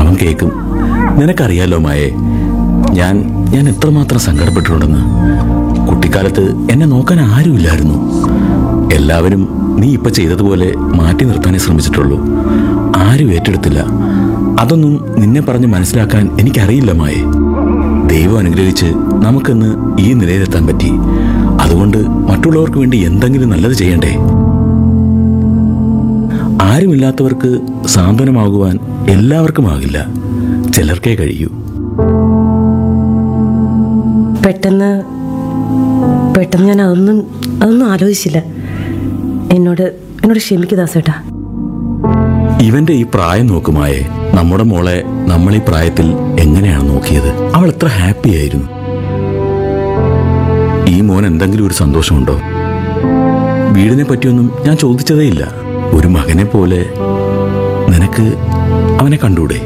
അവൻ കേൾക്കും നിനക്കറിയാലോ മായേ ഞാൻ ഞാൻ എത്രമാത്രം സങ്കടപ്പെട്ടിട്ടുണ്ടെന്ന് കുട്ടിക്കാലത്ത് എന്നെ നോക്കാൻ ആരുമില്ലായിരുന്നു എല്ലാവരും നീ ഇപ്പൊ ചെയ്തതുപോലെ മാറ്റി നിർത്താനേ ശ്രമിച്ചിട്ടുള്ളൂ ആരും ഏറ്റെടുത്തില്ല അതൊന്നും നിന്നെ പറഞ്ഞ് മനസ്സിലാക്കാൻ എനിക്കറിയില്ല മായേ ദൈവം അനുഗ്രഹിച്ച് നമുക്കിന്ന് ഈ നിലയിലെത്താൻ പറ്റി അതുകൊണ്ട് മറ്റുള്ളവർക്ക് വേണ്ടി എന്തെങ്കിലും നല്ലത് ചെയ്യണ്ടേ ആരുമില്ലാത്തവർക്ക് സാന്ത്വനമാകുവാൻ എല്ലാവർക്കും ആകില്ല ചിലർക്കേ കഴിയൂ പെട്ടെന്ന് പെട്ടെന്ന് ഞാൻ അതൊന്നും അതൊന്നും ആലോചിച്ചില്ല എന്നോട് എന്നോട് ക്ഷമിക്കുക ദാസേട്ടാ ഇവന്റെ ഈ പ്രായം നോക്കുമായേ നമ്മുടെ മോളെ നമ്മൾ ഈ പ്രായത്തിൽ എങ്ങനെയാണ് നോക്കിയത് അവൾ എത്ര ഹാപ്പി ആയിരുന്നു ഈ മോൻ എന്തെങ്കിലും ഒരു സന്തോഷമുണ്ടോ വീടിനെ പറ്റിയൊന്നും ഞാൻ ചോദിച്ചതേയില്ല ഒരു മകനെ പോലെ നിനക്ക് അവനെ കണ്ടൂടെ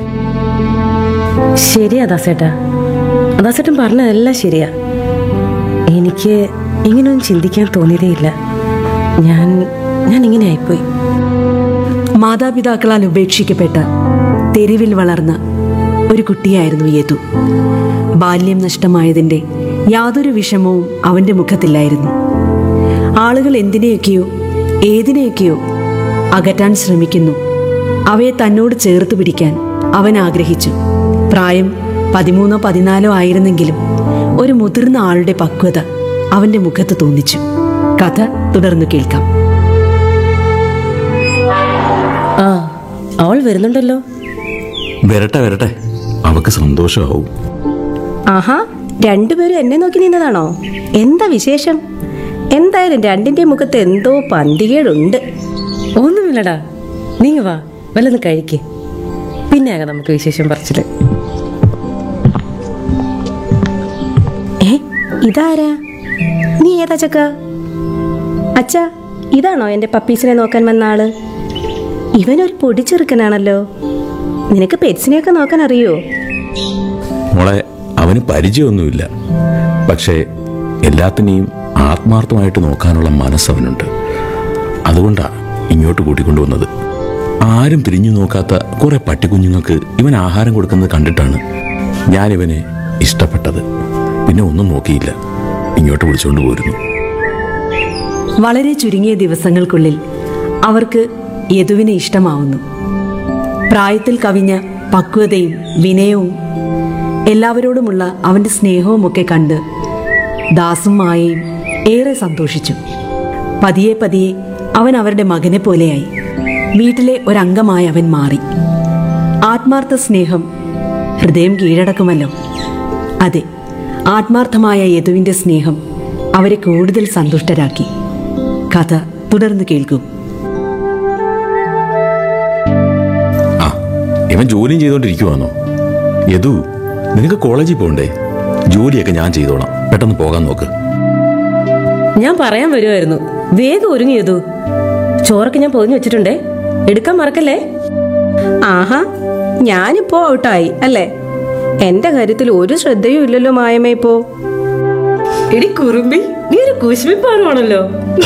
ശരിയാ ദാസേട്ടാ ദാസേട്ടൻ പറഞ്ഞതെല്ലാം ശരിയാ എനിക്ക് ഇങ്ങനെയൊന്നും ചിന്തിക്കാൻ തോന്നിയതേയില്ല ഞാൻ ഞാൻ ഇങ്ങനെ ആയിപ്പോയി മാതാപിതാക്കളാൽ ഉപേക്ഷിക്കപ്പെട്ട തെരുവിൽ വളർന്ന ഒരു കുട്ടിയായിരുന്നു യദു ബാല്യം നഷ്ടമായതിൻ്റെ യാതൊരു വിഷമവും അവൻ്റെ മുഖത്തില്ലായിരുന്നു ആളുകൾ എന്തിനെയൊക്കെയോ ഏതിനെയൊക്കെയോ അകറ്റാൻ ശ്രമിക്കുന്നു അവയെ തന്നോട് ചേർത്ത് പിടിക്കാൻ അവൻ ആഗ്രഹിച്ചു പ്രായം പതിമൂന്നോ പതിനാലോ ആയിരുന്നെങ്കിലും ഒരു മുതിർന്ന ആളുടെ പക്വത അവൻ്റെ മുഖത്ത് തോന്നിച്ചു കഥ തുടർന്നു കേൾക്കാം ആ അവൾ വരുന്നുണ്ടല്ലോ വരട്ടെ വരട്ടെ അവക്ക് സന്തോഷമാവും ആഹാ രണ്ടുപേരും എന്നെ നോക്കി നിന്നതാണോ എന്താ വിശേഷം എന്തായാലും രണ്ടിന്റെ മുഖത്ത് എന്തോ പന്തികേടുണ്ട് ഒന്നുമില്ലടാ നീ വാ വല്ലതും കഴിക്ക് പിന്നെ ആകാം നമുക്ക് വിശേഷം പറച്ചില് ഏ ഇതാരാ നീ ഏതാ ചക്ക അച്ഛാ ഇതാണോ എൻ്റെ പപ്പീസിനെ നോക്കാൻ വന്ന ആള് ഇവനൊരു പൊടിച്ചെറുക്കനാണല്ലോ നിനക്ക് പെറ്റ്സിനെയൊക്കെ നോക്കാൻ അറിയോ മോളെ അവന് പരിചയമൊന്നുമില്ല പക്ഷേ എല്ലാത്തിനെയും ആത്മാർത്ഥമായിട്ട് നോക്കാനുള്ള മനസ്സവനുണ്ട് അതുകൊണ്ടാ ഇങ്ങോട്ട് കൂട്ടിക്കൊണ്ടുവന്നത് ആരും തിരിഞ്ഞു നോക്കാത്ത കുറെ പട്ടിക്കുഞ്ഞുങ്ങൾക്ക് ഇവൻ ആഹാരം കൊടുക്കുന്നത് കണ്ടിട്ടാണ് ഞാൻ ഇവനെ ഇഷ്ടപ്പെട്ടത് പിന്നെ ഒന്നും നോക്കിയില്ല ഇങ്ങോട്ട് വിളിച്ചുകൊണ്ട് പോരുന്നു വളരെ ചുരുങ്ങിയ ദിവസങ്ങൾക്കുള്ളിൽ അവർക്ക് യദുവിനെ ഇഷ്ടമാവുന്നു പ്രായത്തിൽ കവിഞ്ഞ പക്വതയും വിനയവും എല്ലാവരോടുമുള്ള അവൻ്റെ സ്നേഹവുമൊക്കെ കണ്ട് ദാസും മായയും ഏറെ സന്തോഷിച്ചു പതിയെ പതിയെ അവൻ അവരുടെ മകനെ പോലെയായി വീട്ടിലെ ഒരംഗമായി അവൻ മാറി ആത്മാർത്ഥ സ്നേഹം ഹൃദയം കീഴടക്കുമല്ലോ അതെ ആത്മാർത്ഥമായ യദുവിൻ്റെ സ്നേഹം അവരെ കൂടുതൽ സന്തുഷ്ടരാക്കി കഥ തുടർന്ന് കേൾക്കൂ ആ ഇവൻ ജോലിയും ചെയ്തുകൊണ്ടിരിക്കുവാന്നോ യദു നിനക്ക് കോളേജിൽ പോകണ്ടേ ജോലിയൊക്കെ ഞാൻ ചെയ്തോളാം പെട്ടെന്ന് പോകാൻ നോക്ക് ഞാൻ പറയാൻ വരുമായിരുന്നു വേഗം ഒരുങ്ങി ചെയ്തു ചോറൊക്കെ ഞാൻ പൊതിഞ്ഞു വെച്ചിട്ടുണ്ടേ എടുക്കാൻ മറക്കല്ലേ ആഹാ ഞാനിപ്പോ ഔട്ടായി അല്ലേ എന്റെ കാര്യത്തിൽ ഒരു ശ്രദ്ധയും ഇല്ലല്ലോ മായമേ ഇപ്പോ എടി കുറുമ്പി നീ ഒരു കുശിമിപ്പാറുവാണല്ലോ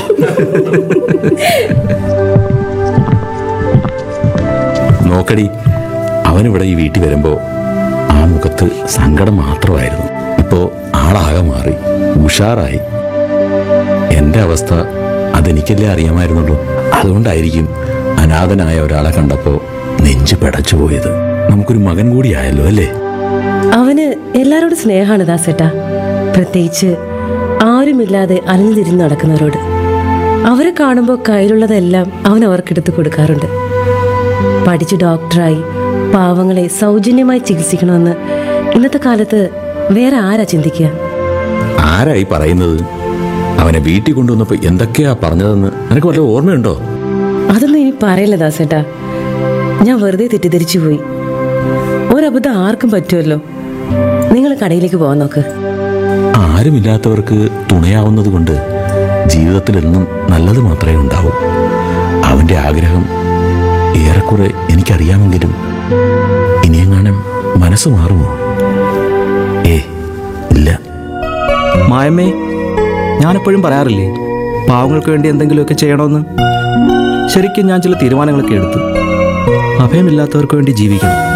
നോക്കടി അവനിവിടെ ഈ വീട്ടിൽ വരുമ്പോ ആ മുഖത്ത് സങ്കടം മാത്രമായിരുന്നു ഇപ്പോ ആളാകെ മാറി ഉഷാറായി എന്റെ അവസ്ഥ അതെനിക്കല്ലേ അറിയാമായിരുന്നുള്ളൂ അതുകൊണ്ടായിരിക്കും അനാഥനായ ഒരാളെ കണ്ടപ്പോ നെഞ്ചു പെടച്ചു പോയത് നമുക്കൊരു മകൻ കൂടിയായല്ലോ അല്ലേ അവന് എല്ലാരോടും സ്നേഹമാണ് ദാസേട്ടാ പ്രത്യേകിച്ച് ആരുമില്ലാതെ അലഞ്ഞു തിരിഞ്ഞ് നടക്കുന്നവരോട് അവരെ കാണുമ്പോൾ കയ്യിലുള്ളതെല്ലാം അവൻ അവർക്കെടുത്ത് കൊടുക്കാറുണ്ട് പഠിച്ച് ഡോക്ടറായി പാവങ്ങളെ സൗജന്യമായി ചികിത്സിക്കണമെന്ന് ഇന്നത്തെ കാലത്ത് വേറെ ആരാ ചിന്തിക്കുക ആരായി പറയുന്നത് അവനെ വീട്ടിൽ കൊണ്ടുവന്നപ്പോ എന്തൊക്കെയാ പറഞ്ഞതെന്ന് നിനക്ക് വല്ല ഓർമ്മയുണ്ടോ അതൊന്നും ഇനി പറയില്ല ദാസേട്ടാ ഞാൻ വെറുതെ തെറ്റിദ്ധരിച്ചു പോയി ഒരബദ്ധം ആർക്കും പറ്റുമല്ലോ നിങ്ങൾ കടയിലേക്ക് പോകാൻ നോക്ക് ആരുമില്ലാത്തവർക്ക് തുണയാവുന്നത് കൊണ്ട് ജീവിതത്തിൽ എന്നും നല്ലത് മാത്രമേ ഉണ്ടാവൂ അവന്റെ ആഗ്രഹം ഏറെക്കുറെ എനിക്കറിയാമെങ്കിലും ഇനിയെങ്ങാനും മനസ്സ് മാറുമോ ഏ ഇല്ല മായമ്മേ ഞാനെപ്പോഴും പറയാറില്ലേ പാവങ്ങൾക്ക് വേണ്ടി എന്തെങ്കിലുമൊക്കെ ചെയ്യണമെന്ന് ശരിക്കും ഞാൻ ചില തീരുമാനങ്ങളൊക്കെ എടുത്തു അഭയമില്ലാത്തവർക്ക് വേണ്ടി ജീവിക്കണം